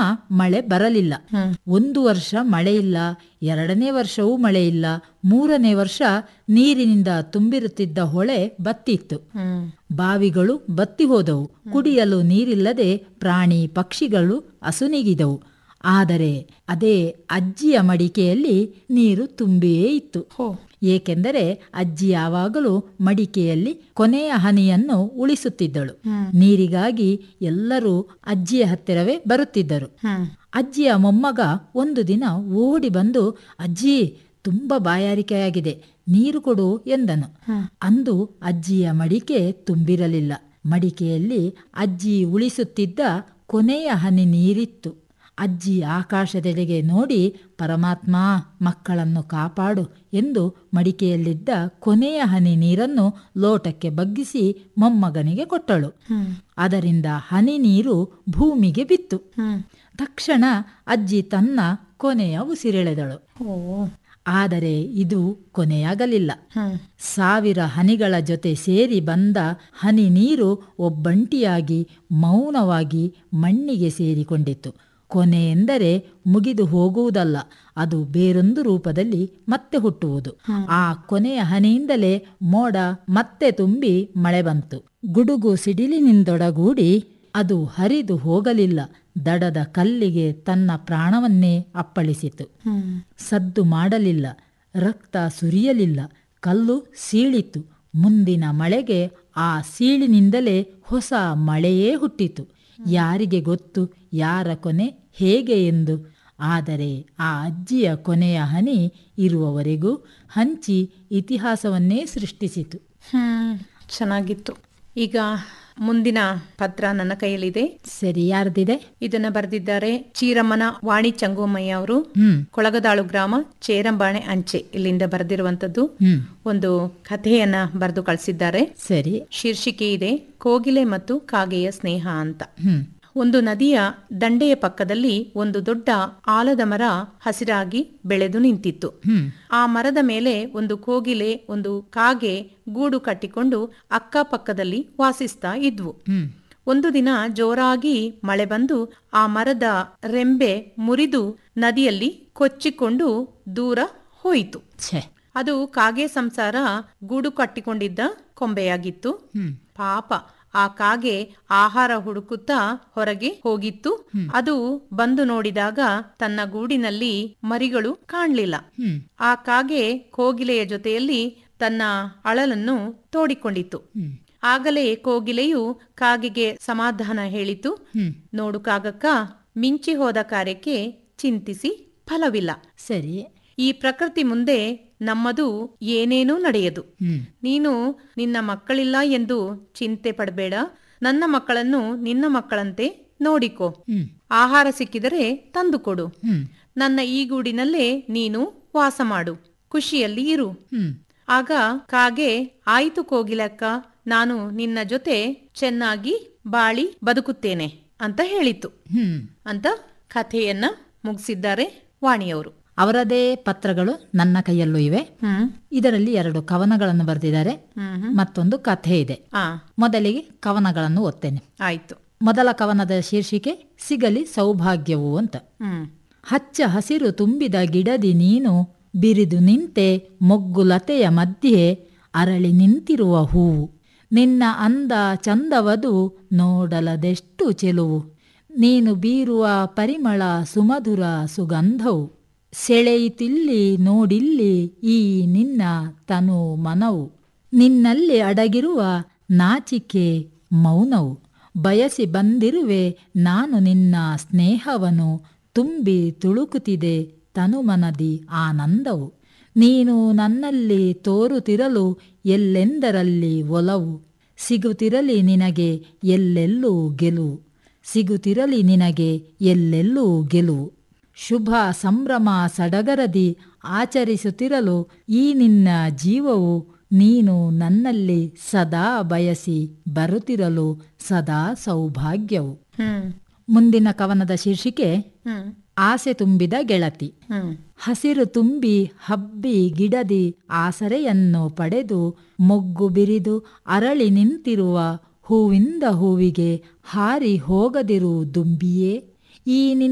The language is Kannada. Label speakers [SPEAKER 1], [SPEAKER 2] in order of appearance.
[SPEAKER 1] ಮಳೆ ಬರಲಿಲ್ಲ ಒಂದು ವರ್ಷ ಮಳೆ ಇಲ್ಲ ಎರಡನೇ ವರ್ಷವೂ ಮಳೆ ಇಲ್ಲ ಮೂರನೇ ವರ್ಷ ನೀರಿನಿಂದ ತುಂಬಿರುತ್ತಿದ್ದ ಹೊಳೆ ಬತ್ತಿತ್ತು ಬಾವಿಗಳು ಬತ್ತಿ ಹೋದವು ಕುಡಿಯಲು ನೀರಿಲ್ಲದೆ ಪ್ರಾಣಿ ಪಕ್ಷಿಗಳು ಅಸುನೀಗಿದವು ಆದರೆ ಅದೇ ಅಜ್ಜಿಯ ಮಡಿಕೆಯಲ್ಲಿ ನೀರು ತುಂಬಿಯೇ ಇತ್ತು ಏಕೆಂದರೆ ಅಜ್ಜಿ ಯಾವಾಗಲೂ ಮಡಿಕೆಯಲ್ಲಿ ಕೊನೆಯ ಹನಿಯನ್ನು ಉಳಿಸುತ್ತಿದ್ದಳು ನೀರಿಗಾಗಿ ಎಲ್ಲರೂ ಅಜ್ಜಿಯ ಹತ್ತಿರವೇ ಬರುತ್ತಿದ್ದರು ಅಜ್ಜಿಯ ಮೊಮ್ಮಗ ಒಂದು ದಿನ ಓಡಿ ಬಂದು ಅಜ್ಜಿ ತುಂಬ ಬಾಯಾರಿಕೆಯಾಗಿದೆ ನೀರು ಕೊಡು ಎಂದನು ಅಂದು ಅಜ್ಜಿಯ ಮಡಿಕೆ ತುಂಬಿರಲಿಲ್ಲ ಮಡಿಕೆಯಲ್ಲಿ ಅಜ್ಜಿ ಉಳಿಸುತ್ತಿದ್ದ ಕೊನೆಯ ಹನಿ ನೀರಿತ್ತು ಅಜ್ಜಿ ಆಕಾಶದೆಡೆಗೆ ನೋಡಿ ಪರಮಾತ್ಮ ಮಕ್ಕಳನ್ನು ಕಾಪಾಡು ಎಂದು ಮಡಿಕೆಯಲ್ಲಿದ್ದ ಕೊನೆಯ ಹನಿ ನೀರನ್ನು ಲೋಟಕ್ಕೆ ಬಗ್ಗಿಸಿ ಮೊಮ್ಮಗನಿಗೆ ಕೊಟ್ಟಳು ಅದರಿಂದ ಹನಿ ನೀರು ಭೂಮಿಗೆ ಬಿತ್ತು ತಕ್ಷಣ ಅಜ್ಜಿ ತನ್ನ ಕೊನೆಯ ಉಸಿರೆಳೆದಳು ಆದರೆ ಇದು ಕೊನೆಯಾಗಲಿಲ್ಲ ಸಾವಿರ ಹನಿಗಳ ಜೊತೆ ಸೇರಿ ಬಂದ ಹನಿ ನೀರು ಒಬ್ಬಂಟಿಯಾಗಿ ಮೌನವಾಗಿ ಮಣ್ಣಿಗೆ ಸೇರಿಕೊಂಡಿತ್ತು ಕೊನೆ ಎಂದರೆ ಮುಗಿದು ಹೋಗುವುದಲ್ಲ ಅದು ಬೇರೊಂದು ರೂಪದಲ್ಲಿ ಮತ್ತೆ ಹುಟ್ಟುವುದು ಆ ಕೊನೆಯ ಹನಿಯಿಂದಲೇ ಮೋಡ ಮತ್ತೆ ತುಂಬಿ ಮಳೆ ಬಂತು ಗುಡುಗು ಸಿಡಿಲಿನಿಂದೊಡಗೂಡಿ ಅದು ಹರಿದು ಹೋಗಲಿಲ್ಲ ದಡದ ಕಲ್ಲಿಗೆ ತನ್ನ ಪ್ರಾಣವನ್ನೇ ಅಪ್ಪಳಿಸಿತು ಸದ್ದು ಮಾಡಲಿಲ್ಲ ರಕ್ತ ಸುರಿಯಲಿಲ್ಲ ಕಲ್ಲು ಸೀಳಿತು ಮುಂದಿನ ಮಳೆಗೆ ಆ ಸೀಳಿನಿಂದಲೇ ಹೊಸ ಮಳೆಯೇ ಹುಟ್ಟಿತು ಯಾರಿಗೆ ಗೊತ್ತು ಯಾರ ಕೊನೆ ಹೇಗೆ ಎಂದು ಆದರೆ ಆ ಅಜ್ಜಿಯ ಕೊನೆಯ ಹನಿ ಇರುವವರೆಗೂ ಹಂಚಿ ಇತಿಹಾಸವನ್ನೇ ಸೃಷ್ಟಿಸಿತು
[SPEAKER 2] ಹ್ಮ್ ಚೆನ್ನಾಗಿತ್ತು ಈಗ ಮುಂದಿನ ಪತ್ರ ನನ್ನ ಕೈಯಲ್ಲಿದೆ
[SPEAKER 1] ಸರಿ ಯಾರ್ದಿದೆ
[SPEAKER 2] ಇದನ್ನ ಬರೆದಿದ್ದಾರೆ ಚೀರಮ್ಮನ ವಾಣಿ ಚಂಗೋಮಯ್ಯ ಅವರು
[SPEAKER 1] ಹ್ಮ್
[SPEAKER 2] ಕೊಳಗದಾಳು ಗ್ರಾಮ ಚೇರಂಬಾಣೆ ಅಂಚೆ ಇಲ್ಲಿಂದ ಬರೆದಿರುವಂತದ್ದು
[SPEAKER 1] ಹ್ಮ್
[SPEAKER 2] ಒಂದು ಕಥೆಯನ್ನ ಬರೆದು ಕಳಿಸಿದ್ದಾರೆ
[SPEAKER 1] ಸರಿ
[SPEAKER 2] ಶೀರ್ಷಿಕೆ ಇದೆ ಕೋಗಿಲೆ ಮತ್ತು ಕಾಗೆಯ ಸ್ನೇಹ ಅಂತ
[SPEAKER 1] ಹ್ಮ್
[SPEAKER 2] ಒಂದು ನದಿಯ ದಂಡೆಯ ಪಕ್ಕದಲ್ಲಿ ಒಂದು ದೊಡ್ಡ ಆಲದ ಮರ ಹಸಿರಾಗಿ ಬೆಳೆದು ನಿಂತಿತ್ತು
[SPEAKER 1] ಹ್ಮ್
[SPEAKER 2] ಆ ಮರದ ಮೇಲೆ ಒಂದು ಕೋಗಿಲೆ ಒಂದು ಕಾಗೆ ಗೂಡು ಕಟ್ಟಿಕೊಂಡು ಅಕ್ಕಪಕ್ಕದಲ್ಲಿ ವಾಸಿಸ್ತಾ ಇದ್ವು
[SPEAKER 1] ಹ್ಮ್
[SPEAKER 2] ಒಂದು ದಿನ ಜೋರಾಗಿ ಮಳೆ ಬಂದು ಆ ಮರದ ರೆಂಬೆ ಮುರಿದು ನದಿಯಲ್ಲಿ ಕೊಚ್ಚಿಕೊಂಡು ದೂರ ಹೋಯಿತು
[SPEAKER 1] ಛೆ
[SPEAKER 2] ಅದು ಕಾಗೆ ಸಂಸಾರ ಗೂಡು ಕಟ್ಟಿಕೊಂಡಿದ್ದ ಕೊಂಬೆಯಾಗಿತ್ತು
[SPEAKER 1] ಹ್ಮ್
[SPEAKER 2] ಪಾಪ ಆ ಕಾಗೆ ಆಹಾರ ಹುಡುಕುತ್ತಾ ಹೊರಗೆ ಹೋಗಿತ್ತು ಅದು ಬಂದು ನೋಡಿದಾಗ ತನ್ನ ಗೂಡಿನಲ್ಲಿ ಮರಿಗಳು ಕಾಣ್ಲಿಲ್ಲ
[SPEAKER 1] ಹ್ಮ್
[SPEAKER 2] ಆ ಕಾಗೆ ಕೋಗಿಲೆಯ ಜೊತೆಯಲ್ಲಿ ತನ್ನ ಅಳಲನ್ನು ತೋಡಿಕೊಂಡಿತ್ತು
[SPEAKER 1] ಹ್ಮ್
[SPEAKER 2] ಆಗಲೇ ಕೋಗಿಲೆಯು ಕಾಗೆಗೆ ಸಮಾಧಾನ ಹೇಳಿತು
[SPEAKER 1] ಹ್ಮ್
[SPEAKER 2] ನೋಡು ಕಾಗಕ್ಕ ಮಿಂಚಿ ಹೋದ ಕಾರ್ಯಕ್ಕೆ ಚಿಂತಿಸಿ ಫಲವಿಲ್ಲ
[SPEAKER 1] ಸರಿ
[SPEAKER 2] ಈ ಪ್ರಕೃತಿ ಮುಂದೆ ನಮ್ಮದು ಏನೇನೂ ನಡೆಯದು
[SPEAKER 1] ಹ್ಮ್
[SPEAKER 2] ನೀನು ನಿನ್ನ ಮಕ್ಕಳಿಲ್ಲ ಎಂದು ಚಿಂತೆ ಪಡಬೇಡ ನನ್ನ ಮಕ್ಕಳನ್ನು ನಿನ್ನ ಮಕ್ಕಳಂತೆ ನೋಡಿಕೋ
[SPEAKER 1] ಹ್ಮ್
[SPEAKER 2] ಆಹಾರ ಸಿಕ್ಕಿದರೆ ತಂದುಕೊಡು
[SPEAKER 1] ಹ್ಮ್
[SPEAKER 2] ನನ್ನ ಈ ಗೂಡಿನಲ್ಲೇ ನೀನು ವಾಸ ಮಾಡು ಖುಷಿಯಲ್ಲಿ ಇರು
[SPEAKER 1] ಹ್ಮ್
[SPEAKER 2] ಆಗ ಕಾಗೆ ಆಯಿತು ಕೋಗಿಲಕ್ಕ ನಾನು ನಿನ್ನ ಜೊತೆ ಚೆನ್ನಾಗಿ ಬಾಳಿ ಬದುಕುತ್ತೇನೆ ಅಂತ ಹೇಳಿತು
[SPEAKER 1] ಹ್ಮ್
[SPEAKER 2] ಅಂತ ಕಥೆಯನ್ನ ಮುಗಿಸಿದ್ದಾರೆ ವಾಣಿಯವರು
[SPEAKER 1] ಅವರದೇ ಪತ್ರಗಳು ನನ್ನ ಕೈಯಲ್ಲೂ ಇವೆ
[SPEAKER 2] ಹ್ಮ್
[SPEAKER 1] ಇದರಲ್ಲಿ ಎರಡು ಕವನಗಳನ್ನು ಬರೆದಿದ್ದಾರೆ
[SPEAKER 2] ಹ್ಮ್
[SPEAKER 1] ಮತ್ತೊಂದು ಕಥೆ ಇದೆ
[SPEAKER 2] ಆ
[SPEAKER 1] ಮೊದಲಿಗೆ ಕವನಗಳನ್ನು ಓದ್ತೇನೆ
[SPEAKER 2] ಆಯ್ತು
[SPEAKER 1] ಮೊದಲ ಕವನದ ಶೀರ್ಷಿಕೆ ಸಿಗಲಿ ಸೌಭಾಗ್ಯವು ಅಂತ
[SPEAKER 2] ಹ್ಮ್
[SPEAKER 1] ಹಚ್ಚ ಹಸಿರು ತುಂಬಿದ ಗಿಡದಿ ನೀನು ಬಿರಿದು ನಿಂತೆ ಮೊಗ್ಗುಲತೆಯ ಮಧ್ಯೆ ಅರಳಿ ನಿಂತಿರುವ ಹೂವು ನಿನ್ನ ಅಂದ ಚಂದವದು ನೋಡಲದೆಷ್ಟು ಚೆಲುವು ನೀನು ಬೀರುವ ಪರಿಮಳ ಸುಮಧುರ ಸುಗಂಧವು ಸೆಳೆಯಿತಿಲ್ಲಿ ನೋಡಿಲ್ಲಿ ಈ ನಿನ್ನ ತನು ಮನವು ನಿನ್ನಲ್ಲಿ ಅಡಗಿರುವ ನಾಚಿಕೆ ಮೌನವು ಬಯಸಿ ಬಂದಿರುವೆ ನಾನು ನಿನ್ನ ಸ್ನೇಹವನು ತುಂಬಿ ತುಳುಕುತ್ತಿದೆ ತನುಮನದಿ ಆನಂದವು ನೀನು ನನ್ನಲ್ಲಿ ತೋರುತ್ತಿರಲು ಎಲ್ಲೆಂದರಲ್ಲಿ ಒಲವು ಸಿಗುತ್ತಿರಲಿ ನಿನಗೆ ಎಲ್ಲೆಲ್ಲೂ ಗೆಲುವು ಸಿಗುತ್ತಿರಲಿ ನಿನಗೆ ಎಲ್ಲೆಲ್ಲೂ ಗೆಲುವು ಶುಭ ಸಂಭ್ರಮ ಸಡಗರದಿ ಆಚರಿಸುತ್ತಿರಲು ಈ ನಿನ್ನ ಜೀವವು ನೀನು ನನ್ನಲ್ಲಿ ಸದಾ ಬಯಸಿ ಬರುತ್ತಿರಲು ಸದಾ ಸೌಭಾಗ್ಯವು
[SPEAKER 2] ಹ್ಮ್
[SPEAKER 1] ಮುಂದಿನ ಕವನದ ಶೀರ್ಷಿಕೆ
[SPEAKER 2] ಹ್ಮ್
[SPEAKER 1] ಆಸೆ ತುಂಬಿದ ಗೆಳತಿ
[SPEAKER 2] ಹ್ಮ್
[SPEAKER 1] ಹಸಿರು ತುಂಬಿ ಹಬ್ಬಿ ಗಿಡದಿ ಆಸರೆಯನ್ನು ಪಡೆದು ಮೊಗ್ಗು ಬಿರಿದು ಅರಳಿ ನಿಂತಿರುವ ಹೂವಿಂದ ಹೂವಿಗೆ ಹಾರಿ ಹೋಗದಿರು ದುಂಬಿಯೇ ಈ ನಿನ್ನ